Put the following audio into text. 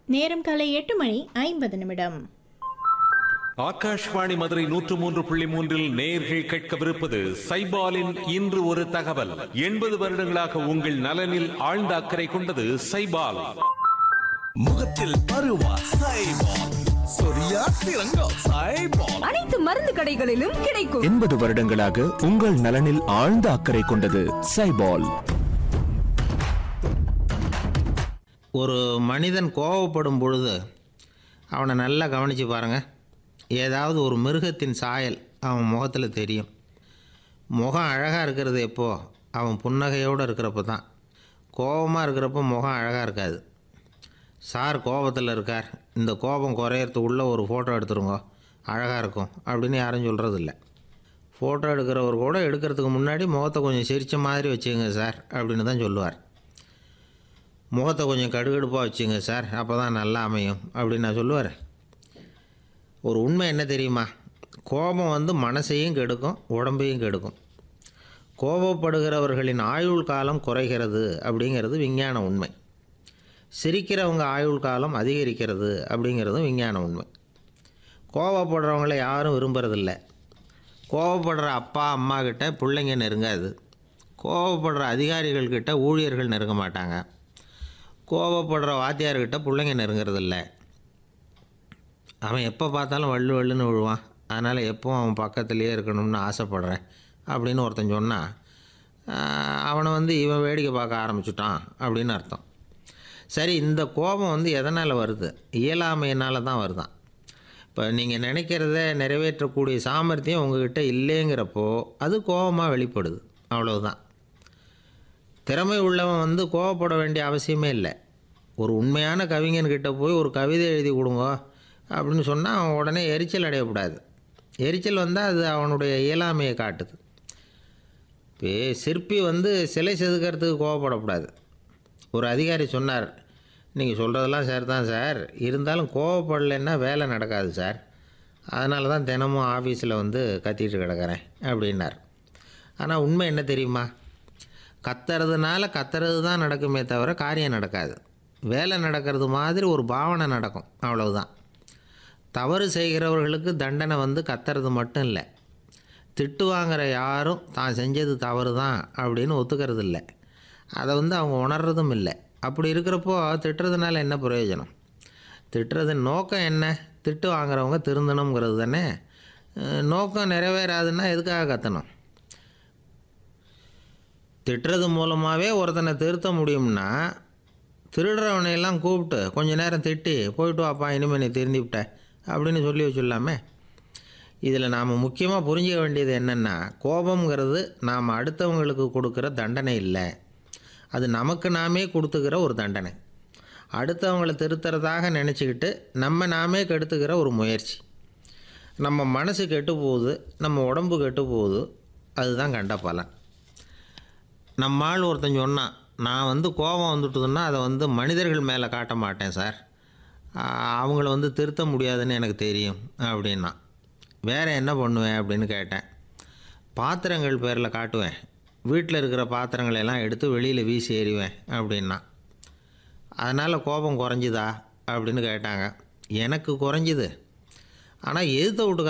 நேரம் காலை எட்டு மணி ஐம்பது நிமிடம் ஆகாஷ்வாணி மதுரை நூற்று மூன்று புள்ளி மூன்றில் நேர்கள் கேட்கவிருப்பது சைபாலின் இன்று ஒரு தகவல் எண்பது வருடங்களாக உங்கள் நலனில் ஆழ்ந்த அக்கறை கொண்டது சைபால் முகத்தில் பருவா சைபால் சொரியா சிறங்கா சைபால் அனைத்து மருந்து கடைகளிலும் கிடைக்கும் எண்பது வருடங்களாக உங்கள் நலனில் ஆழ்ந்த அக்கறை கொண்டது சைபால் ஒரு மனிதன் கோவப்படும் பொழுது அவனை நல்லா கவனித்து பாருங்கள் ஏதாவது ஒரு மிருகத்தின் சாயல் அவன் முகத்தில் தெரியும் முகம் அழகாக இருக்கிறது எப்போ அவன் புன்னகையோடு இருக்கிறப்ப தான் கோபமாக இருக்கிறப்ப முகம் அழகாக இருக்காது சார் கோபத்தில் இருக்கார் இந்த கோபம் குறையறதுக்குள்ளே ஒரு ஃபோட்டோ எடுத்துருங்க அழகாக இருக்கும் அப்படின்னு யாரும் சொல்கிறதில்ல ஃபோட்டோ எடுக்கிறவர் கூட எடுக்கிறதுக்கு முன்னாடி முகத்தை கொஞ்சம் சிரித்த மாதிரி வச்சுங்க சார் அப்படின்னு தான் சொல்லுவார் முகத்தை கொஞ்சம் கடுகடுப்பாக வச்சுங்க சார் அப்போ தான் நல்லா அமையும் அப்படின்னு நான் சொல்லுவார் ஒரு உண்மை என்ன தெரியுமா கோபம் வந்து மனசையும் கெடுக்கும் உடம்பையும் கெடுக்கும் கோபப்படுகிறவர்களின் ஆயுள் காலம் குறைகிறது அப்படிங்கிறது விஞ்ஞான உண்மை சிரிக்கிறவங்க ஆயுள் காலம் அதிகரிக்கிறது அப்படிங்கிறதும் விஞ்ஞான உண்மை கோபப்படுறவங்கள யாரும் விரும்புறதில்ல கோபப்படுற அப்பா அம்மா கிட்ட பிள்ளைங்க நெருங்காது கோபப்படுற அதிகாரிகள்கிட்ட ஊழியர்கள் நெருங்க மாட்டாங்க கோபப்படுற வாத்தியார்கிட்ட பிள்ளைங்க நெருங்கிறதில்ல அவன் எப்போ பார்த்தாலும் வள்ளு வள்ளுன்னு விழுவான் அதனால் எப்பவும் அவன் பக்கத்துலேயே இருக்கணும்னு ஆசைப்பட்றேன் அப்படின்னு ஒருத்தன் சொன்னான் ஆஹ், அவனை வந்து இவன் வேடிக்கை பார்க்க ஆரம்பிச்சுட்டான் அப்படின்னு அர்த்தம் சரி இந்த கோபம் வந்து எதனால் வருது இயலாமையினால தான் வருதான் இப்போ நீங்கள் நினைக்கிறத நிறைவேற்றக்கூடிய சாமர்த்தியம் உங்ககிட்ட இல்லைங்கிறப்போ அது கோபமாக வெளிப்படுது அவ்வளவுதான் திறமை உள்ளவன் வந்து கோவப்பட வேண்டிய அவசியமே இல்லை ஒரு உண்மையான கவிஞன்கிட்ட போய் ஒரு கவிதை எழுதி கொடுங்க அப்படின்னு சொன்னால் அவன் உடனே எரிச்சல் அடையக்கூடாது எரிச்சல் வந்தால் அது அவனுடைய இயலாமையை காட்டுது இப்போ சிற்பி வந்து சிலை செதுக்கிறதுக்கு கோவப்படக்கூடாது ஒரு அதிகாரி சொன்னார் நீங்கள் சொல்கிறதெல்லாம் சார் தான் சார் இருந்தாலும் கோவப்படலைன்னா வேலை நடக்காது சார் அதனால தான் தினமும் ஆஃபீஸில் வந்து கத்திட்டு கிடக்கிறேன் அப்படின்னார் ஆனால் உண்மை என்ன தெரியுமா கத்துறதுனால கத்துறது தான் நடக்குமே தவிர காரியம் நடக்காது வேலை நடக்கிறது மாதிரி ஒரு பாவனை நடக்கும் அவ்வளவுதான் தவறு செய்கிறவர்களுக்கு தண்டனை வந்து கத்துறது மட்டும் இல்லை திட்டு வாங்குற யாரும் தான் செஞ்சது தவறு தான் அப்படின்னு ஒத்துக்கிறது இல்லை அதை வந்து அவங்க உணர்றதும் இல்லை அப்படி இருக்கிறப்போ திட்டுறதுனால என்ன பிரயோஜனம் திட்டுறதன் நோக்கம் என்ன திட்டு வாங்குறவங்க திருந்தணுங்கிறது தானே அஹ் நோக்கம் நிறைவேறாதுன்னா எதுக்காக கத்தணும் திட்டுறது மூலமாகவே ஒருத்தனை திருத்த முடியும்னா திருடுறவனையெல்லாம் கூப்பிட்டு கொஞ்ச நேரம் திட்டி போயிட்டு வாப்பா இனிமேல் நீ திருந்திவிட்ட அப்படின்னு சொல்லி வச்சுடலாமே இதில் நாம் முக்கியமாக புரிஞ்சிக்க வேண்டியது என்னென்னா கோபம்ங்கிறது நாம் அடுத்தவங்களுக்கு கொடுக்குற தண்டனை இல்லை அது நமக்கு நாமே கொடுத்துக்கிற ஒரு தண்டனை அடுத்தவங்களை திருத்துறதாக நினச்சிக்கிட்டு நம்ம நாமே கெடுத்துக்கிற ஒரு முயற்சி நம்ம மனசு கெட்டு போகுது நம்ம உடம்பு கெட்டு போகுது அதுதான் கண்ட பலன் நம்ம ஆள் ஒருத்தன் சொன்னான் நான் வந்து கோபம் வந்துட்டுதுன்னா அதை வந்து மனிதர்கள் மேலே காட்ட மாட்டேன் சார் ஆஹ் அவங்கள வந்து திருத்த முடியாதுன்னு எனக்கு தெரியும் அப்படின்னா வேறு என்ன பண்ணுவேன் அப்படின்னு கேட்டேன் பாத்திரங்கள் பேரில் காட்டுவேன் வீட்டில் இருக்கிற பாத்திரங்களை எல்லாம் எடுத்து வெளியில் வீசி எறிவேன் அப்படின்னா அதனால் கோபம் குறைஞ்சுதா அப்படின்னு கேட்டாங்க எனக்கு குறைஞ்சிது ஆனால் எதிர்த்த வீட்டுக்காரன்